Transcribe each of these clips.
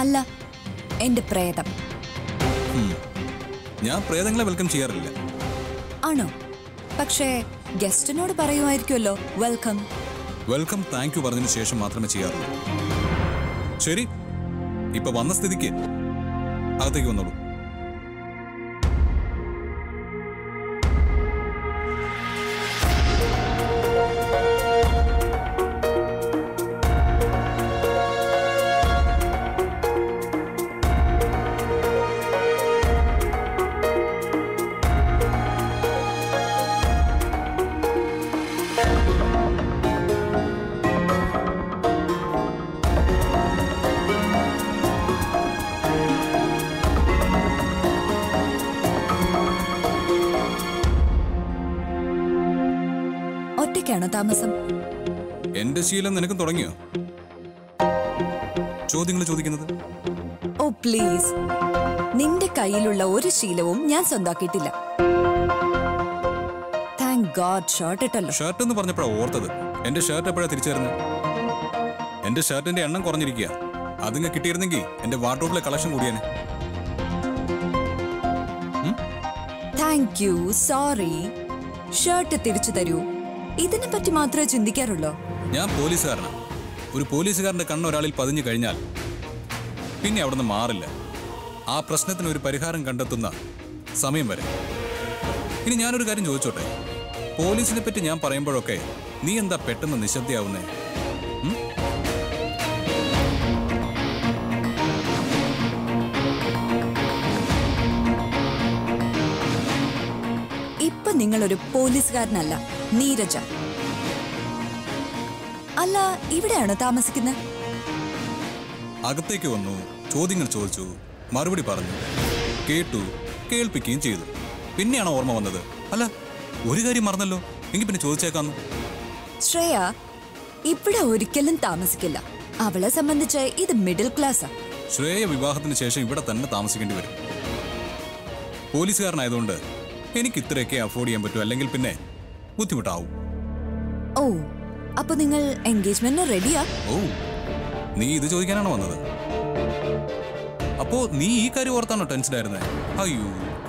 അല്ല എന്റെ പ്രേതം ഞാൻ പ്രേതങ്ങളെ വെൽക്കം ചെയ്യാറില്ല ആണോ പക്ഷേ ഗസ്റ്റിനോട് പറയുമായിരിക്കുമല്ലോ വെൽക്കം വെൽക്കം താങ്ക് യു പറഞ്ഞതിന് ശേഷം മാത്രമേ ചെയ്യാറുള്ളൂ ശരി ഇപ്പൊ വന്ന സ്ഥിതിക്ക് അകത്തേക്ക് വന്നോളൂ ഒറ്റയ്ക്കാണോ താമസം എന്റെ ശീലം നിനക്കും തുടങ്ങിയോ ചോദ്യങ്ങൾ ചോദിക്കുന്നത് ഓ പ്ലീസ് നിന്റെ കയ്യിലുള്ള ഒരു ശീലവും ഞാൻ സ്വന്താക്കിയിട്ടില്ല താങ്ക് ഗോഡ് ഷോർട്ട് ഇട്ടല്ലോ ഷർട്ട് എന്ന് പറഞ്ഞപ്പോഴാണ് ഓർത്തത് എന്റെ ഷർട്ട് എപ്പോഴാണ് തിരിച്ചു തരുന്നത് എന്റെ ഷർട്ടിന്റെ എണ്ണം കുറഞ്ഞിരിക്കുക അതിങ്ങ് കിട്ടിയിരുന്നെങ്കിൽ എന്റെ വാർഡ്രോബിലെ കളക്ഷൻ കൂടിയേനെ താങ്ക് യു സോറി ഷർട്ട് തിരിച്ചു തരൂ ഇതിനെ പറ്റി മാത്രമേ ചിന്തിക്കാറുള്ളൂ ഞാൻ പോലീസുകാരനാണ് ഒരു പോലീസുകാരന്റെ കണ്ണ് ഒരാളിൽ പതിഞ്ഞു കഴിഞ്ഞാൽ പിന്നെ അവിടുന്ന് മാറില്ല ആ പ്രശ്നത്തിന് ഒരു പരിഹാരം കണ്ടെത്തുന്ന സമയം വരെ ഇനി ഞാനൊരു കാര്യം ചോദിച്ചോട്ടെ പോലീസിനെ പറ്റി ഞാൻ പറയുമ്പോഴൊക്കെ നീ എന്താ പെട്ടെന്ന് നിശബ്ദയാവുന്നേ ഉം? ഇപ്പൊ നിങ്ങളൊരു പോലീസുകാരനല്ല നീരജ അല്ല ഇവിടെയാണോ താമസിക്കുന്നത് അകത്തേക്ക് വന്നു ചോദ്യങ്ങൾ ചോദിച്ചു മറുപടി പറഞ്ഞു കേട്ടു കേൾപ്പിക്കുകയും ചെയ്തു പിന്നെയാണോ ഓർമ്മ വന്നത് അല്ല ഒരു കാര്യം മറന്നല്ലോ എങ്കിൽ പിന്നെ ചോദിച്ചേക്കാന്നു ശ്രേയ ഇവിടെ ഒരിക്കലും താമസിക്കില്ല അവളെ സംബന്ധിച്ച് ഇത് മിഡിൽ ക്ലാസ്സാ ശ്രേയ വിവാഹത്തിന് ശേഷം ഇവിടെ തന്നെ താമസിക്കേണ്ടി വരും പോലീസുകാരനായതുകൊണ്ട് എനിക്ക് ഇത്രയൊക്കെ അഫോർഡ് ചെയ്യാൻ പറ്റൂ അല്ലെങ്കിൽ പിന്നെ ബുദ്ധിമുട്ടാവും ഓ അപ്പൊ നിങ്ങൾ എൻഗേജ്മെന്റിന് റെഡിയാ ഓ നീ ഇത് ചോദിക്കാനാണോ വന്നത് അപ്പോ നീ ഈ കാര്യം ഓർത്താണോ ടെൻഷൻ ആയിരുന്നേ അയ്യോ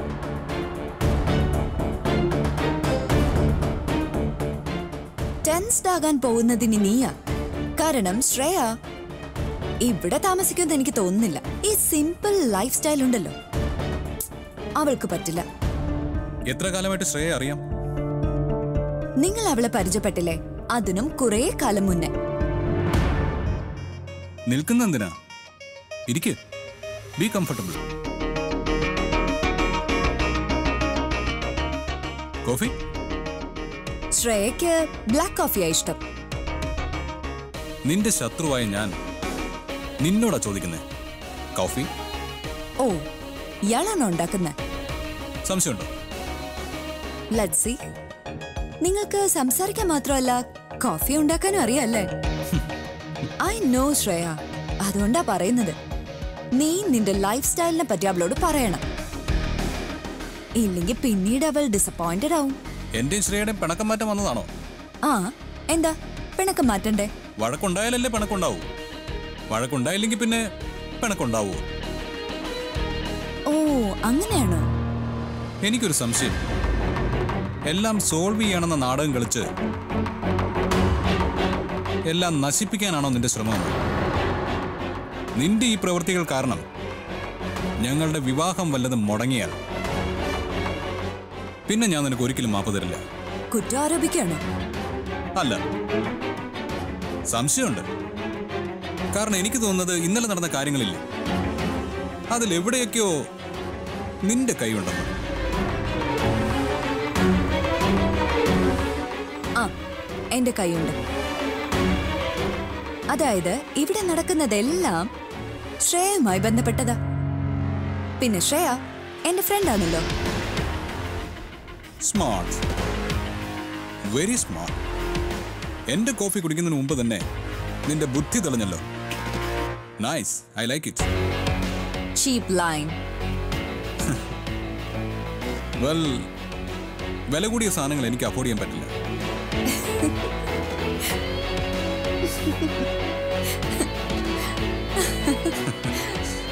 ടെൻസ്ഡ് ആകാൻ പോകുന്നതിന് നീയാ കാരണം ശ്രേയ ഇവിടെ താമസിക്കുമെന്ന് എനിക്ക് തോന്നുന്നില്ല ഈ സിമ്പിൾ ലൈഫ് സ്റ്റൈൽ ഉണ്ടല്ലോ അവൾക്ക് പറ്റില്ല എത്ര കാലമായിട്ട് ശ്രേയ അറിയാം നിങ്ങൾ അവളെ പരിചയപ്പെട്ടില്ലേ അതിനും കുറേ കാലം മുന്നേ നിൽക്കുന്ന എന്തിനാ ഇരിക്ക് ബി കംഫർട്ടബിൾ കോഫി ശ്രേയയ്ക്ക് ബ്ലാക്ക് കോഫിയാ ഇഷ്ടം നിന്റെ ശത്രുവായ ഞാൻ നിന്നോടാ ചോദിക്കുന്നേ കോഫി ഓ ഇയാളാണോ ഉണ്ടാക്കുന്നത് സംശയമുണ്ടോ ലഡ്സി നിങ്ങൾക്ക് സംസാരിക്കാൻ മാത്രമല്ല കോഫി ഉണ്ടാക്കാനും അറിയാല്ലേ ഐ നോ ശ്രേയ അതുകൊണ്ടാ പറയുന്നത് നീ നിന്റെ ലൈഫ് സ്റ്റൈലിനെ പറ്റി അവളോട് പറയണം ഇല്ലെങ്കിൽ പിന്നീട് അവൾ ഡിസപ്പോയിന്റഡ് ആവും എന്റെയും ശ്രേയയുടെയും പിണക്കം മാറ്റം വന്നതാണോ ആ എന്താ പിണക്കം മാറ്റണ്ടേ വഴക്കുണ്ടായാലല്ലേ പിണക്കുണ്ടാവൂ വഴക്കുണ്ടായില്ലെങ്കിൽ പിന്നെ പിണക്കുണ്ടാവൂ ഓ അങ്ങനെയാണോ എനിക്കൊരു സംശയം എല്ലാം സോൾവ് ചെയ്യാണെന്ന നാടകം കളിച്ച് എല്ലാം നശിപ്പിക്കാനാണോ നിന്റെ ശ്രമം നിന്റെ ഈ പ്രവൃത്തികൾ കാരണം ഞങ്ങളുടെ വിവാഹം വല്ലതും മുടങ്ങിയാൽ പിന്നെ ഞാൻ നിനക്ക് ഒരിക്കലും മാപ്പ് തരില്ല കുറ്റം ആരോപിക്കുകയാണോ അല്ല സംശയമുണ്ട് കാരണം എനിക്ക് തോന്നുന്നത് ഇന്നലെ നടന്ന കാര്യങ്ങളില്ലേ അതിൽ എവിടെയൊക്കെയോ നിന്റെ കൈയുണ്ടെന്ന് ആ എന്റെ കൈയുണ്ട് അതായത് ഇവിടെ നടക്കുന്നതെല്ലാം ശ്രേയയുമായി ബന്ധപ്പെട്ടതാ പിന്നെ ശ്രേയ എന്റെ ഫ്രണ്ട് ആണല്ലോ സ്മാർട്ട് വെരി സ്മാർട്ട് എന്റെ കോഫി കുടിക്കുന്നതിന് മുമ്പ് തന്നെ നിന്റെ ബുദ്ധി തെളിഞ്ഞല്ലോ nice I like it cheap line well വില കൂടിയ സാധനങ്ങൾ എനിക്ക് അഫോർഡ് ചെയ്യാൻ പറ്റില്ല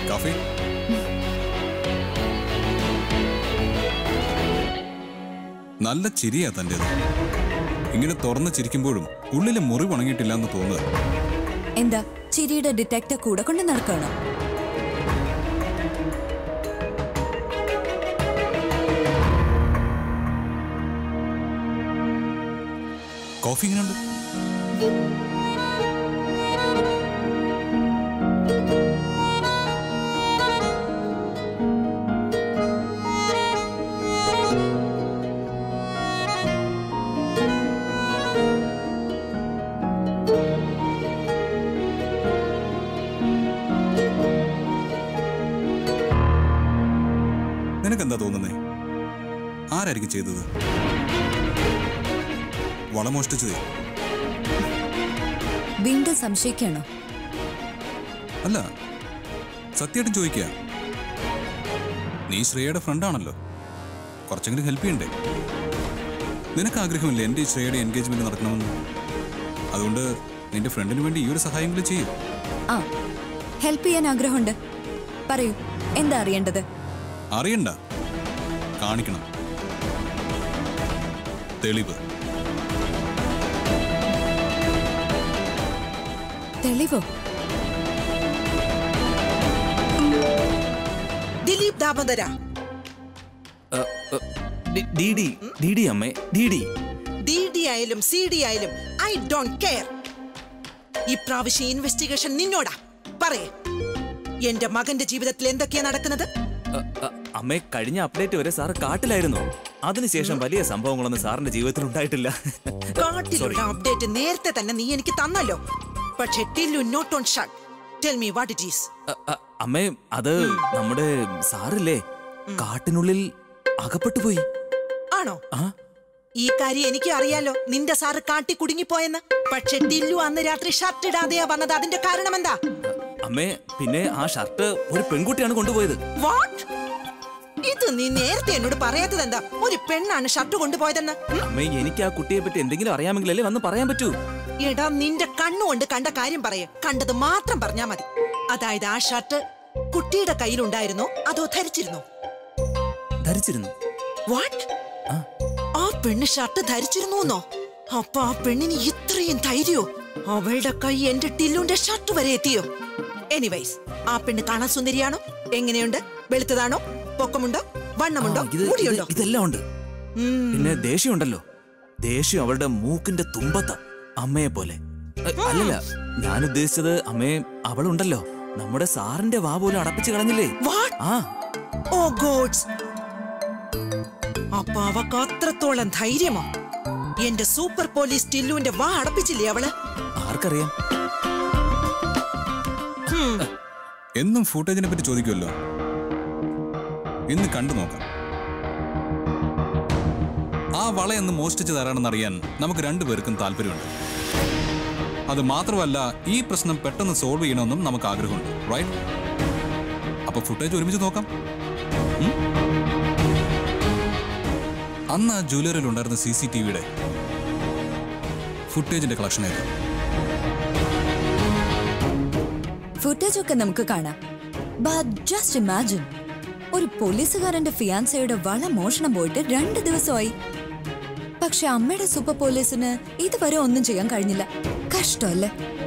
കാഫി നല്ല ചിരിയാ തൻ്റെത് ഇങ്ങനെ തുറന്ന് ചിരിക്കുമ്പോഴും ഉള്ളിലെ മുറിവ് ഉണങ്ങിയിട്ടില്ല എന്ന് തോന്നുക എന്താ ചിരിയുടെ ഡിറ്റക്ടർ കൂടെ കൊണ്ട് നടക്കണോ കോഫി ഇങ്ങനെയുണ്ട് നിനക്കെന്താ തോന്നുന്നേ ആരായിരിക്കും ചെയ്തത് വളമോഷ്ടിച്ചതേ വീണ്ടും സംശയിക്കണോ അല്ല സത്യമായിട്ടും ചോദിക്കുക നീ ശ്രേയയുടെ ഫ്രണ്ടാണല്ലോ കുറച്ചെങ്കിലും ഹെൽപ്പ് ചെയ്യണ്ടേ നിനക്ക് ആഗ്രഹമില്ലേ എൻ്റെ ഈ ശ്രേയയുടെ എൻഗേജ്മെന്റ് നടക്കണമെന്ന് അതുകൊണ്ട് നിന്റെ ഫ്രണ്ടിന് വേണ്ടി ഈ ഒരു സഹായമെങ്കിലും ചെയ്യും ആ ഹെൽപ്പ് ചെയ്യാൻ ആഗ്രഹമുണ്ട് പറയൂ എന്താ അറിയേണ്ടത് അറിയണ്ട കാണിക്കണം തെളിവ് തെളിവോ Dileep Damodara D D D D അമ്മേ ഡി ഡി ഡി ഡി ആയാലും സി ഡി ആയാലും ഐ ഡോണ്ട് കെയർ ഇപ്രാവശ്യം ഇൻവെസ്റ്റിഗേഷൻ നിന്നോടാ പറയേ എന്റെ മകന്റെ ജീവിതത്തിൽ എന്തൊക്കെയാ നടക്കുന്നത് അമ്മേ കഴിഞ്ഞ അപ്ഡേറ്റ് വരെ സാറ് കാട്ടിലായിരുന്നു അതിനുശേഷം വലിയ സംഭവങ്ങളൊന്നും സാറിന്റെ ജീവിതത്തിൽ ഉണ്ടായിട്ടില്ല കാട്ടിലുള്ള അപ്ഡേറ്റ് നേരത്തെ തന്നെ നീ എനിക്ക് തന്നല്ലോ പക്ഷെ till you not on shut tell me what it is അ, അ, അമ്മേ അത് നമ്മുടെ സാറില്ലേ കാട്ടിനുള്ളിൽ അകപ്പെട്ടു പോയി ആണോ ആ ഈ കാര്യം എനിക്ക് അറിയാലോ നിന്റെ സാറ് കാട്ടി കുടുങ്ങിപ്പോയെന്ന് പക്ഷെ ടില്ലു അന്ന് രാത്രി ഷർട്ട് ഇടാതെയാ വന്നത് അതിന്റെ കാരണം എന്താ അമ്മേ പിന്നെ ആ ഷർട്ട് ഒരു പെൺകുട്ടിയാണ് കൊണ്ടുപോയത് വാട്ട് ഇത് നീ നേരത്തെ എന്നോട് പറയാത്തത് എന്താ ഒരു പെണ്ണാണ് ഷർട്ട് കൊണ്ടുപോയതെന്ന് ഉം? അമ്മേ എനിക്ക് ആ കുട്ടിയെ പറ്റി എന്തെങ്കിലും അറിയാമെങ്കിലല്ലേ വന്ന് പറയാൻ പറ്റൂ എടാ നിന്റെ കണ്ണുകൊണ്ട് കണ്ട കാര്യം പറയ കണ്ടത് മാത്രം പറഞ്ഞാ മതി അതായത് ആ ഷർട്ട് കുട്ടിയുടെ കയ്യിലുണ്ടായിരുന്നോ അതോ ധരിച്ചിരുന്നോ ധരിച്ചിരുന്നു വാട്ട് ആ. ആ പെണ്ണ് ഷർട്ട് ധരിച്ചിരുന്നോന്നോ അപ്പൊ ആ പെണ്ണിന് ഇത്രയും ധൈര്യോ അവളുടെ കൈ എന്റെ ടില്ലുന്റെ ഷർട്ട് വരെ എത്തിയോ എനിവൈസ് ആ പെണ്ണ് കാണാൻ സുന്ദരിയാണോ എങ്ങനെയുണ്ട് വെളുത്തതാണോ പൊക്കമുണ്ടോ വണ്ണമുണ്ടോ ആ, ഇത് ഇത് മുടിയുണ്ടോ ഇതെല്ലാം ഉണ്ട് ഉം. പിന്നെ ദേഷ്യമുണ്ടല്ലോ ദേഷ്യം അവളുടെ മൂക്കിന്റെ തുമ്പത്ത അമ്മയെ പോലെ എ, അല്ലല്ല ഞാൻ ഉദ്ദേശിച്ചത് അമ്മയെ അവളുണ്ടല്ലോ നമ്മുടെ സാറിന്റെ വാ പോലും അടപ്പിച്ച് കളഞ്ഞില്ലേ What? ആ ഓ ഗോഡ്സ് അപ്പൊ അവക്ക് അത്രത്തോളം ധൈര്യമോ എന്റെ സൂപ്പർ പോലീസ് ടില്ലുവിന്റെ വാ അടപ്പിച്ചില്ലേ അവള് ആർക്കറിയാം ഹും. എന്നും ഫൂട്ടേജിനെ പറ്റി ചോദിക്കുമല്ലോ ഇന്ന് കണ്ടു നോക്കാം ആ വളയെന്ന് മോഷ്ടിച്ചത് ആരാണെന്ന് അറിയാൻ നമുക്ക് രണ്ടുപേർക്കും താല്പര്യമുണ്ട് അത് മാത്രമല്ല ഈ പ്രശ്നം പെട്ടെന്ന് സോൾവ് ചെയ്യണമെന്നും നമുക്ക് ആഗ്രഹമുണ്ട് റൈറ്റ് അപ്പൊ ഫുട്ടേജ് ഒരുമിച്ച് നോക്കാം ഉം? അന്ന് ആ ജ്വല്ലറിയിൽ ഉണ്ടായിരുന്ന സി സി ടി വിയുടെ ഫുട്ടേജിന്റെ കളക്ഷൻ ഏത് ഫുട്ടേജ് ഒക്കെ നമുക്ക് കാണാം ബട്ട് ജസ്റ്റ് ഇമാജിൻ ഒരു പോലീസുകാരന്റെ ഫിയാൻസയുടെ വള മോഷണം പോയിട്ട് രണ്ട് ദിവസമായി പക്ഷെ അമ്മയുടെ സൂപ്പർ പോലീസിന് ഇതുവരെ ഒന്നും ചെയ്യാൻ കഴിഞ്ഞില്ല കഷ്ടമല്ലേ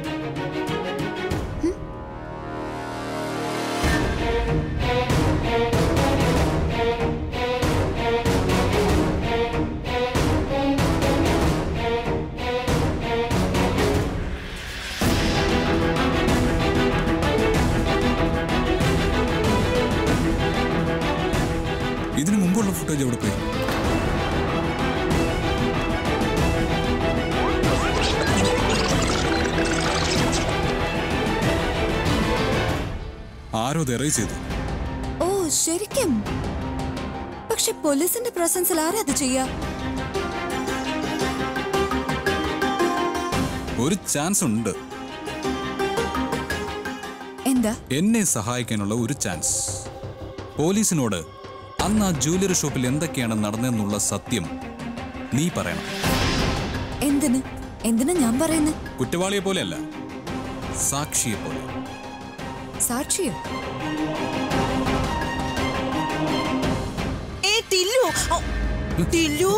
ഇതിനു മുമ്പുള്ള ഫുട്ടേജ് എവിടെ പോയി ആരോ ഇത് എറേസ് ചെയ്തു ഓ ശരിക്കും പക്ഷെ പോലീസിന്റെ പ്രസൻസിൽ ആരാ അത് ചെയ്യാ ഒരു ചാൻസ് ഉണ്ട് എന്താ എന്നെ സഹായിക്കാനുള്ള ഒരു ചാൻസ് പോലീസിനോട് അന്ന് ആ ജ്വല്ലറി ഷോപ്പിൽ എന്തൊക്കെയാണ് നടന്നതെന്നുള്ള സത്യം നീ പറയണം എന്തിന് എന്തിനാ ഞാൻ പറയുന്നത് കുറ്റവാളിയെ പോലെയല്ല സാക്ഷിയെ പോലെ സാക്ഷിയോ ടില്ലു ഓ, ടില്ലു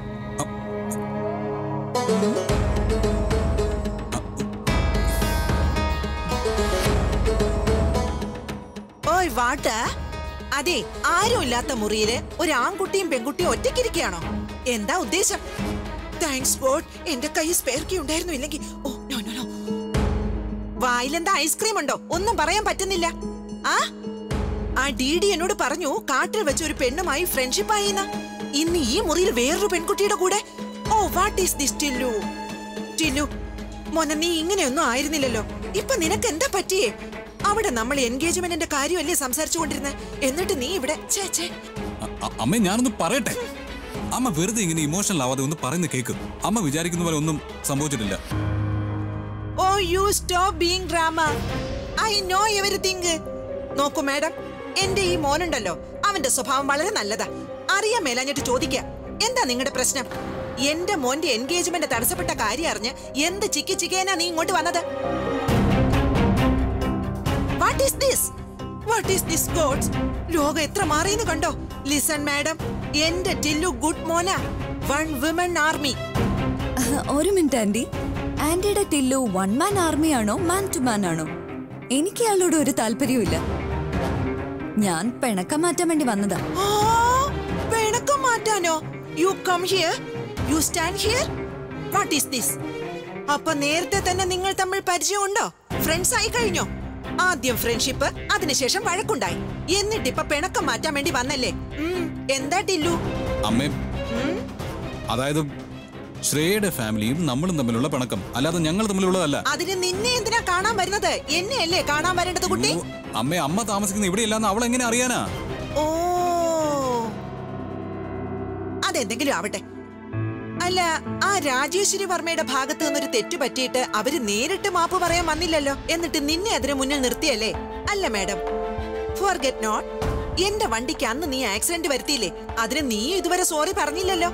ഓയ് വാട്ട അതെ ആരും ഇല്ലാത്ത മുറിയില് ഒരു ആൺകുട്ടിയും പെൺകുട്ടിയും ഒറ്റയ്ക്കിരിക്കുകയാണോ എന്താ ഉദ്ദേശം താങ്ക്സ് ഗോഡ് എന്റെ കൈ സ്പെയർ കീ ഉണ്ടായിരുന്നു ഇല്ലെങ്കിൽ ഓ നോ നോ നോ വായിലെന്താ ഐസ്ക്രീം ഉണ്ടോ ഒന്നും പറയാൻ പറ്റുന്നില്ല ആ ആ ഡി ഡി എന്നോട് പറഞ്ഞു കാട്ടിൽ വെച്ച് ഒരു പെണ്ണുമായി ഫ്രണ്ട്ഷിപ്പ് ആയിന്ന ഇന്ന് ഈ മുറിയിൽ വേറൊരു പെൺകുട്ടിയുടെ കൂടെ oh what is this Tillu Tillu മോനെ നീ ഇങ്ങനെയൊന്നും ആയിരുന്നില്ലല്ലോ ഇപ്പൊ നിനക്ക് എന്താ പറ്റിയേ അവിടെ നമ്മൾ എൻഗേജ്മെന്റിന്റെ കാര്യമല്ലേ സംസാരിച്ചുകൊണ്ടിരുന്നത് എന്നിട്ട് നീ ഇവിടെ ഛേ ഛേ അ- അ- അമ്മേ ഞാനൊന്ന് പറയട്ടെ അമ്മ വെറുതെ ഇങ്ങനെ ഇമോഷണൽ ആവാതെ ഒന്ന് പറയുന്ന കേൾക്കും അമ്മ വിചാരിക്കുന്ന പോലെ ഒന്നും സംഭവിച്ചിട്ടില്ല oh you stop being drama I know everything നോക്കൂ മാഡം എന്റെ ഈ മോനുണ്ടല്ലോ അവന്റെ സ്വഭാവം വളരെ നല്ലതാ അറിയാൻ മേലാഞ്ഞിട്ട് ചോദിക്കാം എന്താ നിങ്ങളുടെ പ്രശ്നം എന്റെ മോന്റെ എൻഗേജ്മെന്റ് തടസ്സപ്പെട്ട കാര്യം അറിഞ്ഞ് എന്ത് ചിക്കി ചിക്കേനാ നീ ഇങ്ങോട്ട് വന്നത് what is this what is this God's ലോകം എത്ര മാറിയെന്ന് കണ്ടോ ലിസൺ മാഡം എന്റെ ടില്ലു ഗുഡ് മോന വൺ വിമൻ ആർമി ഒരു മിനിറ്റ് ആന്റി ആന്റിയുടെ ടില്ലു വൺ മാൻ ആർമി ആണോ മാൻ ടു മാൻ ആണോ എനിക്ക് അയാളോട് ഒരു താല്പര്യവും ഞാൻ പിണക്കം മാറ്റാൻ വേണ്ടി വന്നതാ ആ, പിണക്കം മാറ്റാനോ you come here you stand here what is this അപ്പൊ നേരത്തെ തന്നെ നിങ്ങൾ തമ്മിൽ പരിചയമുണ്ടോ ഫ്രണ്ട്സ് ആയി കഴിഞ്ഞോ ആദ്യം ഫ്രണ്ട്ഷിപ്പ് അതിനുശേഷം വഴക്കുണ്ടായി എന്നിട്ട് ഇപ്പൊ പിണക്കം മാറ്റാൻ വേണ്ടി വന്നല്ലേ ഉം, എന്താ ടില്ലു അമ്മേ അതായത് ശ്രേയയുടെ ഫാമിലിയും നമ്മളും തമ്മിലുള്ള പിണക്കം അല്ലാതെ ഞങ്ങൾ തമ്മിലുള്ളതല്ല അതിന് നിന്നെ എന്തിനാ കാണാൻ വരുന്നത് എന്നെയല്ലേ കാണാൻ വരേണ്ടത് കുട്ടി അയ്യോ, അമ്മേ അമ്മ താമസിക്കുന്ന ഇവിടെ ഇല്ലാന്ന് അവൾ എങ്ങനെ അറിയാനാ ഓ അതെന്തെങ്കിലും ആവട്ടെ അല്ല ആ രാജേശ്വരി വർമ്മയുടെ ഭാഗത്ത് നിന്നൊരു തെറ്റു പറ്റിയിട്ട് അവര് നേരിട്ട് മാപ്പ് പറയാൻ വന്നില്ലല്ലോ എന്നിട്ട് നിന്നെ അതിന് മുന്നിൽ നിർത്തിയല്ലേ അല്ല മാഡം ഫോർഗെറ്റ് നോട്ട് എന്റെ വണ്ടിക്ക് അന്ന് നീ ആക്സിഡന്റ് വരുത്തിയില്ലേ അതിന് നീ ഇതുവരെ സോറി പറഞ്ഞില്ലല്ലോ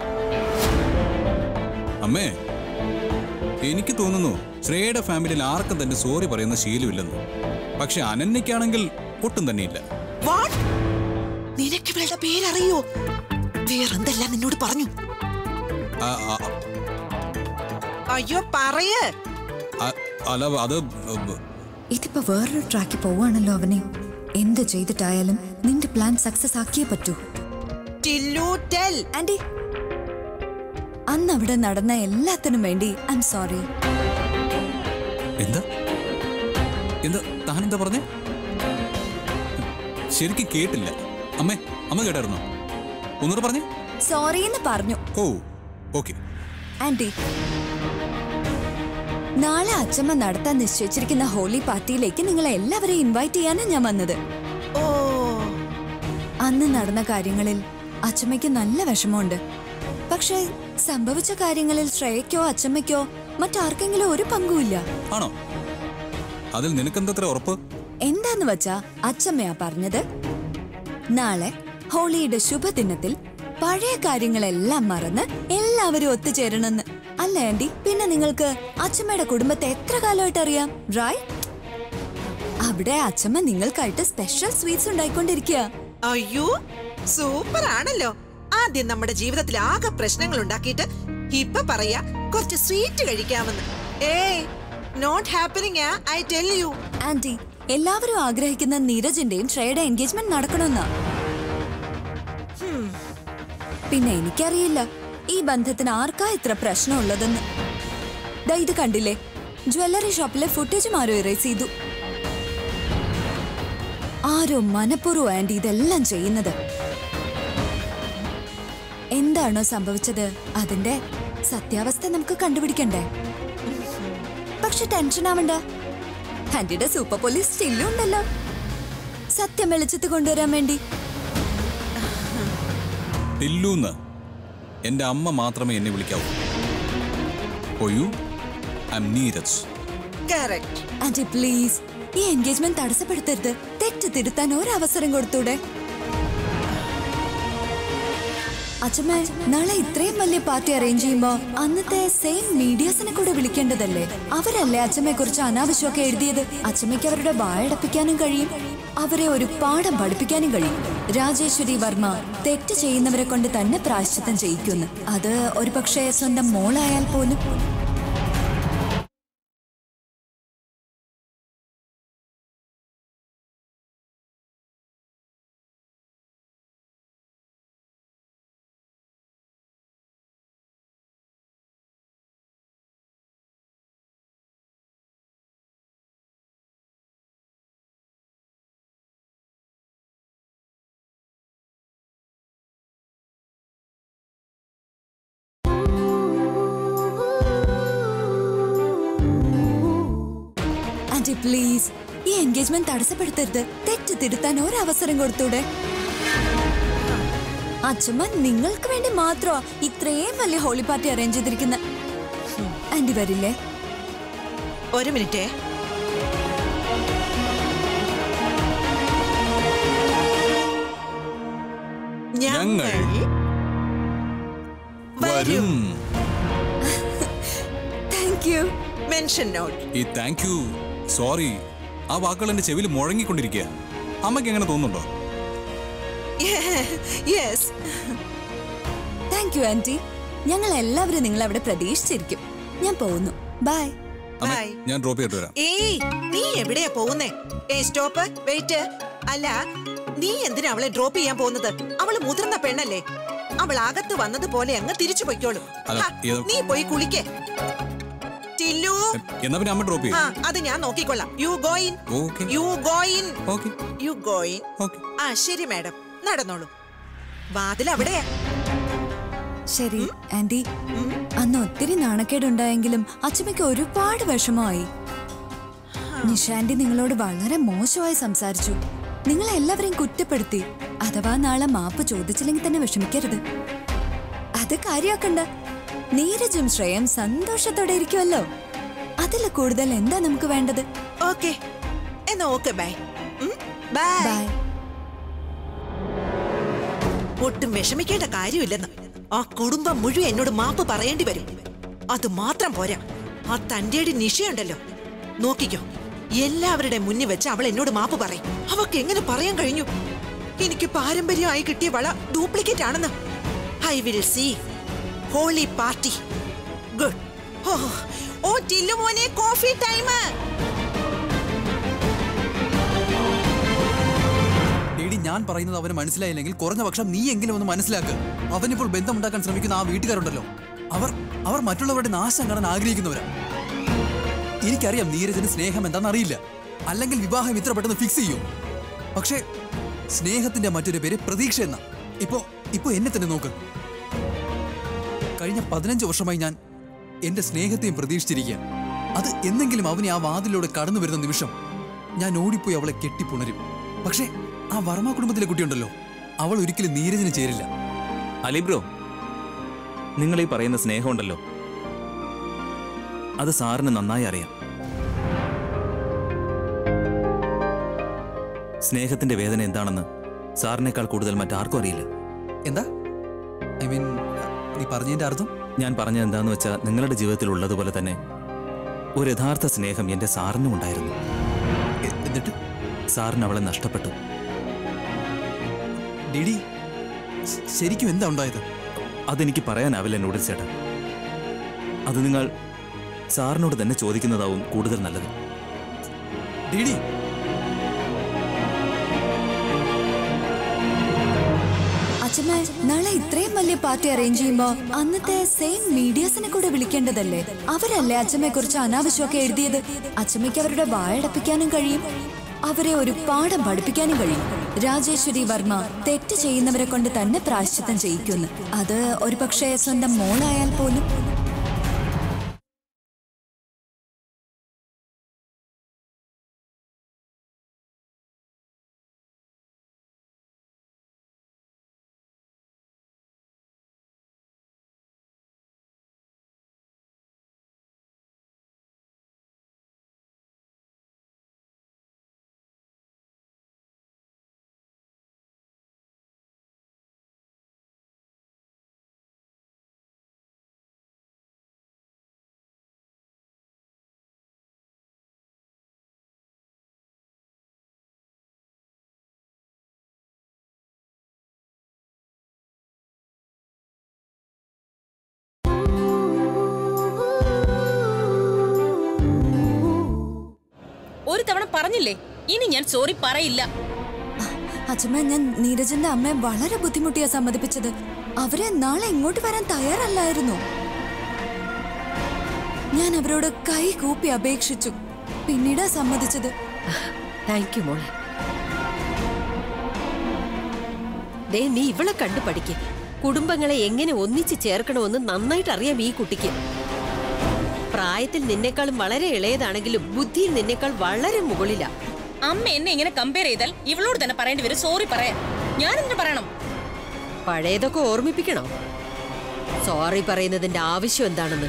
അമ്മേ എനിക്ക് തോന്നുന്നു ശ്രേയയുടെ ഫാമിലിയിൽ ആർക്കും തന്നെ സോറി പറയുന്ന ശീലമില്ലെന്ന് പക്ഷെ അനന്യയ്ക്കാണെങ്കിൽ ഒട്ടും തന്നെയില്ല വാട്ട് നിനക്ക് ഇവളുടെ പേരറിയോ വേറെന്തെല്ലാം നിന്നോട് പറഞ്ഞു ആ, ആ, അയ്യോ പറയ് ആ, അല്ല അത് ഇതിപ്പോ വേറൊരു ട്രാക്കിൽ പോവാണല്ലോ അവനെ എന്ത് ചെയ്തിട്ടായാലും നിന്റെ പ്ലാൻ സക്സസ് ആക്കിയേ പറ്റൂ ടില്ലു ടെൽ ആന്റി അന്ന് അവിടെ നടന്ന എല്ലാത്തിനും വേണ്ടി ഐ എം സോറി എന്താ എന്താ താനെന്താ പറഞ്ഞേ ശരിക്കും കേട്ടില്ല അമ്മേ അമ്മ കേട്ടായിരുന്നോ ഒന്നുകൂടെ പറഞ്ഞേ സോറി എന്ന് പറഞ്ഞു ഓ ഓക്കെ ആന്റി നാളെ അച്ഛമ്മ നടത്താൻ നിശ്ചയിച്ചിരിക്കുന്ന ഹോളി പാർട്ടിയിലേക്ക് നിങ്ങളെ എല്ലാവരെയും ഇൻവൈറ്റ് ചെയ്യാനാണ് ഞാൻ വന്നത് ഓ അന്ന് നടന്ന കാര്യങ്ങളിൽ അച്ഛമ്മയ്ക്ക് നല്ല വിഷമമുണ്ട് പക്ഷേ സംഭവിച്ച കാര്യങ്ങളിൽ ശ്രേയയ്ക്കോ അച്ഛമ്മയ്ക്കോ മറ്റാർക്കെങ്കിലും ഒരു പങ്കുമില്ല ആണോ അതിൽ നിനക്കെന്തത്ര ഉറപ്പ് എന്താന്ന് വച്ചാ അച്ഛമ്മയാ പറഞ്ഞത് നാളെ ഹോളിയുടെ ശുഭദിനത്തിൽ പഴയ കാര്യങ്ങളെല്ലാം മറന്ന് എല്ലാവരും ഒത്തുചേരണമെന്ന് അല്ല ആന്റി പിന്നെ നിങ്ങൾക്ക് അച്ഛമ്മയുടെ കുടുംബത്തെ എത്ര കാലമായിട്ട് അറിയാം റൈറ്റ് അവിടെ അച്ഛമ്മ നിങ്ങൾക്കായിട്ട് സ്പെഷ്യൽ സ്വീറ്റ്സ് ഉണ്ടായിക്കൊണ്ടിരിക്കുക അയ്യോ സൂപ്പർ ആണല്ലോ ആദ്യം നമ്മുടെ ജീവിതത്തിൽ ആകെ പ്രശ്നങ്ങൾ ഉണ്ടാക്കിയിട്ട് ഇപ്പൊ പറയാ കുറച്ച് സ്വീറ്റ് കഴിക്കാമെന്ന് ഏയ് not happening I tell you aunty എല്ലാവരും ആഗ്രഹിക്കുന്ന നീരജിന്റെയും ശ്രേയുടെ എൻഗേജ്മെന്റ് നടക്കണമെന്നാ പിന്നെ എനിക്കറിയില്ല ഈ ബന്ധത്തിന് ആർക്കാ ഇത്ര പ്രശ്നമുള്ളതെന്ന് ദാ ഇത് കണ്ടില്ലേ ജ്വല്ലറി ഷോപ്പിലെ ഫുട്ടേജും ആരോ ഇറേസ് ചെയ്തു ആരോ മനഃപൂർവ്വം ആന്റി ഇതെല്ലാം ചെയ്യുന്നത് എന്താണോ സംഭവിച്ചത് അതിന്റെ സത്യാവസ്ഥ നമുക്ക് കണ്ടുപിടിക്കണ്ടേ പക്ഷെ ടെൻഷൻ ആവണ്ട ആന്റിയുടെ സൂപ്പർ പോലീസ് സ്റ്റില്ലും ഉണ്ടല്ലോ സത്യം വെളിച്ചത്ത് കൊണ്ടുവരാൻ വേണ്ടി ടില്ലൂന്ന് എന്റെ അമ്മ മാത്രമേ എന്നെ വിളിക്കാവൂ oh you I am Neeraj correct aunty please ഈ എൻഗേജ്മെന്റ് തടസ്സപ്പെടുത്തരുത് തെറ്റ് തിരുത്താൻ ഒരവസരം കൊടുത്തൂടെ അച്ഛമ്മ നാളെ ഇത്രയും വലിയ പാർട്ടി അറേഞ്ച് ചെയ്യുമ്പോ അന്നത്തെ സെയിം മീഡിയാസിനെ കൂടെ വിളിക്കേണ്ടതല്ലേ അവരല്ലേ അച്ഛമ്മയെ കുറിച്ച് അനാവശ്യമൊക്കെ എഴുതിയത് അച്ഛമ്മയ്ക്ക് അവരുടെ വായടപ്പിക്കാനും കഴിയും അവരെ ഒരു പാഠം പഠിപ്പിക്കാനും കഴിയും രാജേശ്വരി വർമ്മ തെറ്റ് ചെയ്യുന്നവരെ കൊണ്ട് തന്നെ പ്രായശ്ചിത്തം ചെയ്യിക്കുന്നു അത് ഒരു പക്ഷേ സ്വന്തം മോളായാൽ പോലും ആന്റി പ്ലീസ് ഈ എൻഗേജ്മെന്റ് തടസ്സപ്പെടുത്തരുത് തെറ്റ് തിരുത്താൻ ഒരവസരം കൊടുത്തൂടെ അച്ഛമ്മ നിങ്ങൾക്ക് വേണ്ടി മാത്രമാ ഇത്രയും വലിയ ഹോളി പാർട്ടി അറേഞ്ച് ചെയ്തിരിക്കുന്ന ആന്റി വരില്ലേ ഒരു മിനിറ്റേ ഞങ്ങൾ വരും താങ്ക് യു മെൻഷൻ നോട്ട് ഈ താങ്ക് യു സോറി ആ വാക്കുകൾ എന്റെ ചെവിയിൽ മുഴങ്ങിക്കൊണ്ടിരിക്കുക അമ്മയ്ക്ക് എങ്ങനെ തോന്നുന്നുണ്ടോ യെസ് താങ്ക് യു ആന്റി ഞങ്ങൾ എല്ലാവരും നിങ്ങൾ അവിടെ പ്രതീക്ഷിച്ചിരിക്കും ഞാൻ പോകുന്നു ബൈ അമ്മ Bye. ഞാൻ ഡ്രോപ്പ് ചെയ്തിട്ട് വരാം ഏയ് നീ എവിടെയാ പോകുന്നേ ഏ സ്റ്റോപ്പ് വെയിറ്റ് അല്ല നീ എന്തിനാ അവളെ ഡ്രോപ്പ് ചെയ്യാൻ പോകുന്നത് അവള് മുതിർന്ന പെണ്ണല്ലേ അവൾ അകത്ത് വന്നതുപോലെ അങ്ങ് തിരിച്ചു പൊയ്ക്കോളും അല്ല, ഹാ, ഇത് നീ പോയി കുളിക്കേ ടില്ലു എന്നാ പിന്നെ അമ്മ ഡ്രോപ്പ് ആ ചെയ്യും അത് ഞാൻ നോക്കിക്കൊള്ളാം you going okay you going okay you going okay ആ ശരി മാഡം നടന്നോളൂ വാതിൽ അവിടെയാ ശരി ആന്റി അന്ന് ഒത്തിരി നാണക്കേടുണ്ടായെങ്കിലും അച്ഛമ്മയ്ക്ക് ഒരുപാട് വിഷമമായി നിഷാന്റി നിങ്ങളോട് വളരെ മോശമായി സംസാരിച്ചു നിങ്ങളെ എല്ലാവരെയും കുറ്റപ്പെടുത്തി അഥവാ നാളെ മാപ്പ് ചോദിച്ചില്ലെങ്കിൽ തന്നെ വിഷമിക്കരുത് അത് കാര്യാക്കണ്ട നീരജും ശ്രേയം സന്തോഷത്തോടെ ഇരിക്കുമല്ലോ അതിൽ കൂടുതൽ എന്താ നമുക്ക് വേണ്ടത് ഓക്കെ എന്നാ ഓക്കെ ബൈ ബൈ ബൈ ഒട്ടും വിഷമിക്കേണ്ട കാര്യമില്ലെന്ന് ആ കുടുംബം മുഴുവൻ എന്നോട് മാപ്പ് പറയേണ്ടി വരും അത് മാത്രം പോരാ ആ തന്റേടി നിഷയുണ്ടല്ലോ നോക്കിക്കോ എല്ലാവരുടെ മുന്നിൽ വെച്ച് അവൾ എന്നോട് മാപ്പ് പറയും അവക്ക് എങ്ങനെ പറയാൻ കഴിഞ്ഞു എനിക്ക് പാരമ്പര്യമായി കിട്ടിയ വള ഡ്യൂപ്ലിക്കേറ്റ് ആണെന്ന് I will see Holi party good oh oh Tillu മോനെ കോഫി ടൈം ഡേഡി ഞാൻ പറയുന്നത് അവന് മനസ്സിലായില്ലെങ്കിൽ കുറഞ്ഞ പക്ഷം നീ എങ്കിലും ഒന്ന് മനസ്സിലാക്ക് അവനിപ്പോൾ ബന്ധമുണ്ടാക്കാൻ ശ്രമിക്കുന്ന ആ വീട്ടുകാരുണ്ടല്ലോ അവർ അവർ മറ്റുള്ളവരുടെ നാശം കാണാൻ ആഗ്രഹിക്കുന്നവരാ എനിക്കറിയാം നീരജിന് സ്നേഹം എന്താണെന്ന് അറിയില്ല അല്ലെങ്കിൽ വിവാഹം ഇത്ര പെട്ടെന്ന് ഫിക്സ് ചെയ്യൂ പക്ഷേ സ്നേഹത്തിന്റെ മറ്റൊരു പേര് പ്രതീക്ഷ എന്ന ഇപ്പോ ഇപ്പോ എന്നെ തന്നെ നോക്ക് കഴിഞ്ഞ പതിനഞ്ച് വർഷമായി ഞാൻ എന്റെ സ്നേഹത്തെയും പ്രതീക്ഷിച്ചിരിക്കുക അത് എന്നെങ്കിലും അവനെ ആ വാതിലൂടെ കടന്നു വരുന്ന നിമിഷം ഞാൻ ഓടിപ്പോയി അവളെ കെട്ടിപ്പുണരും പക്ഷേ ആ വർമ്മ കുടുംബത്തിലെ കുട്ടിയുണ്ടല്ലോ അവൾ ഒരിക്കലും നീരജിന് ചേരില്ല അലി ബ്രോ നിങ്ങൾ ഈ പറയുന്ന സ്നേഹമുണ്ടല്ലോ അത് സാറിന് നന്നായി അറിയാം സ്നേഹത്തിന്റെ വേദന എന്താണെന്ന് സാറിനേക്കാൾ കൂടുതൽ മറ്റാർക്കും അറിയില്ല എന്താ ഐ മീൻ നീ പറഞ്ഞതിന്റെ അർത്ഥം ഞാൻ പറഞ്ഞത് എന്താന്ന് വെച്ചാൽ നിങ്ങളുടെ ജീവിതത്തിൽ ഉള്ളതുപോലെ തന്നെ ഒരു യഥാർത്ഥ സ്നേഹം എന്റെ സാറിനും ഉണ്ടായിരുന്നു എ- എന്നിട്ട് സാറിന് അവളെ നഷ്ടപ്പെട്ടു ഡിഡി ശ- ശരിക്കും എന്താ ഉണ്ടായത് അതെനിക്ക് പറയാനാവില്ല എന്നോട് ചേട്ടാ അത് നിങ്ങൾ സാറിനോട് തന്നെ ചോദിക്കുന്നതാവും കൂടുതൽ നല്ലത് ഡിഡി അച്ഛമ്മ നാളെ ഇത്രയും വലിയ പാർട്ടി അറേഞ്ച് ചെയ്യുമ്പോ അന്നത്തെ സെയിം മീഡിയാസിനെ കൂടെ വിളിക്കേണ്ടതല്ലേ അവരല്ലേ അച്ഛമ്മയെ കുറിച്ച് അനാവശ്യമൊക്കെ എഴുതിയത് അച്ഛമ്മയ്ക്ക് അവരുടെ വായടപ്പിക്കാനും കഴിയും അവരെ ഒരു പാഠം പഠിപ്പിക്കാനും കഴിയും രാജേശ്വരി വർമ്മ തെറ്റ് ചെയ്യുന്നവരെ കൊണ്ട് തന്നെ പ്രായശ്ചിത്തം ചെയ്യിക്കുന്നു അത് ഒരു പക്ഷേ സ്വന്തം മോളായാൽ പോലും തവണ പറഞ്ഞില്ലേ ഇനി ഞാൻ സോറി പറയില്ല അച്ഛമ്മ ഞാൻ നീരജിന്റെ അമ്മയെ വളരെ ബുദ്ധിമുട്ടിയാ സമ്മതിപ്പിച്ചത് അവരെ നാളെ ഇങ്ങോട്ട് വരാൻ തയ്യാറല്ലായിരുന്നു ഞാൻ അവരോട് കൈ കൂപ്പി അപേക്ഷിച്ചു പിന്നീടാ സമ്മതിച്ചത് താങ്ക് യു മോളെ ദേ നീ ഇവളെ കണ്ടു പഠിക്ക് കുടുംബങ്ങളെ എങ്ങനെ ഒന്നിച്ച് ചേർക്കണമെന്ന് നന്നായിട്ട് അറിയാം ഈ കുട്ടിക്ക് പ്രായത്തിൽ നിന്നേക്കാളും വളരെ ഇളയതാണെങ്കിലും ബുദ്ധിയിൽ നിന്നേക്കാൾ വളരെ മുകളിലാ അമ്മ എന്നെ ഇങ്ങനെ കമ്പയർ ചെയ്താൽ ഇവളോട് തന്നെ പറയേണ്ടി വരും സോറി പറയാൻ ഞാൻ എന്തിനു പറയണം പഴയതൊക്കെ ഓർമ്മിപ്പിക്കണോ സോറി പറയുന്നതിന്റെ ആവശ്യം എന്താണെന്ന്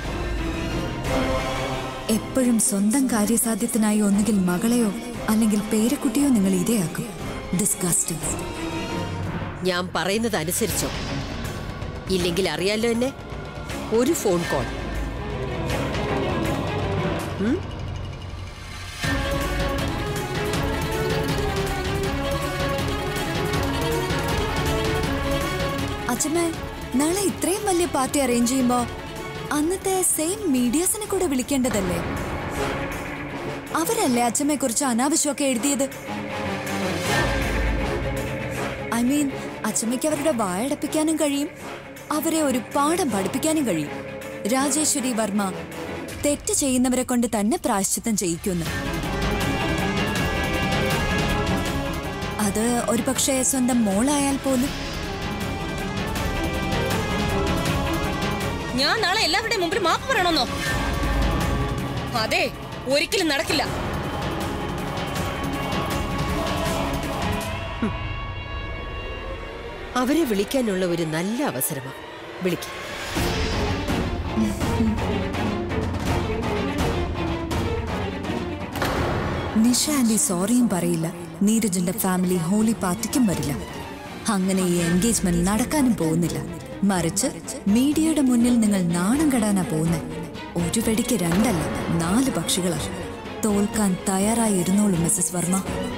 എപ്പോഴും സ്വന്തം കാര്യസാധ്യത്തിനായി ഒന്നുകിൽ മകളെയോ അല്ലെങ്കിൽ പേരക്കുട്ടിയോ നിങ്ങൾ ഇരയാക്കും ഡിസ്ഗസ്റ്റിംഗ് ഞാൻ പറയുന്നത് അനുസരിച്ചോ ഇല്ലെങ്കിൽ അറിയാലോ എന്നെ ഒരു ഫോൺ കോൾ അച്ഛമ്മ നാളെ ഇത്രയും വലിയ പാർട്ടി അറേഞ്ച് ചെയ്യുമ്പോ അന്നത്തെ സെയിം മീഡിയാസിനെ കൂടെ വിളിക്കേണ്ടതല്ലേ അവരല്ലേ അച്ഛമ്മയെ കുറിച്ച് അനാവശ്യമൊക്കെ എഴുതിയത് ഐ മീൻ അച്ഛമ്മയ്ക്ക് അവരുടെ വായടപ്പിക്കാനും കഴിയും അവരെ ഒരു പാഠം പഠിപ്പിക്കാനും കഴിയും രാജേശ്വരി വർമ്മ തെറ്റ് ചെയ്യുന്നവരെ കൊണ്ട് തന്നെ പ്രായശ്ചിത്തം ചെയ്യിക്കുന്നു അത് ഒരു പക്ഷേ സ്വന്തം മോളായാൽ പോലും ഞാൻ നാളെ എല്ലാവരുടെയും മുമ്പിൽ മാപ്പ് പറയണമെന്നോ അതെ ഒരിക്കലും നടക്കില്ല അവരെ വിളിക്കാനുള്ള ഒരു നല്ല അവസരമാണ് വിളിക്ക നിഷ ആന്റി സോറിയും പറയില്ല നീരജിന്റെ ഫാമിലി ഹോളി പാർട്ടിക്കും വരില്ല അങ്ങനെ ഈ എൻഗേജ്മെന്റ് നടക്കാനും പോകുന്നില്ല മറിച്ച് മീഡിയയുടെ മുന്നിൽ നിങ്ങൾ നാണം കെടാനാ പോകുന്നത് ഒരു വെടിക്ക് രണ്ടല്ല നാല് പക്ഷികളാ തോൽക്കാൻ തയ്യാറായി ഇരുന്നോളൂ മിസ്സസ് വർമ്മ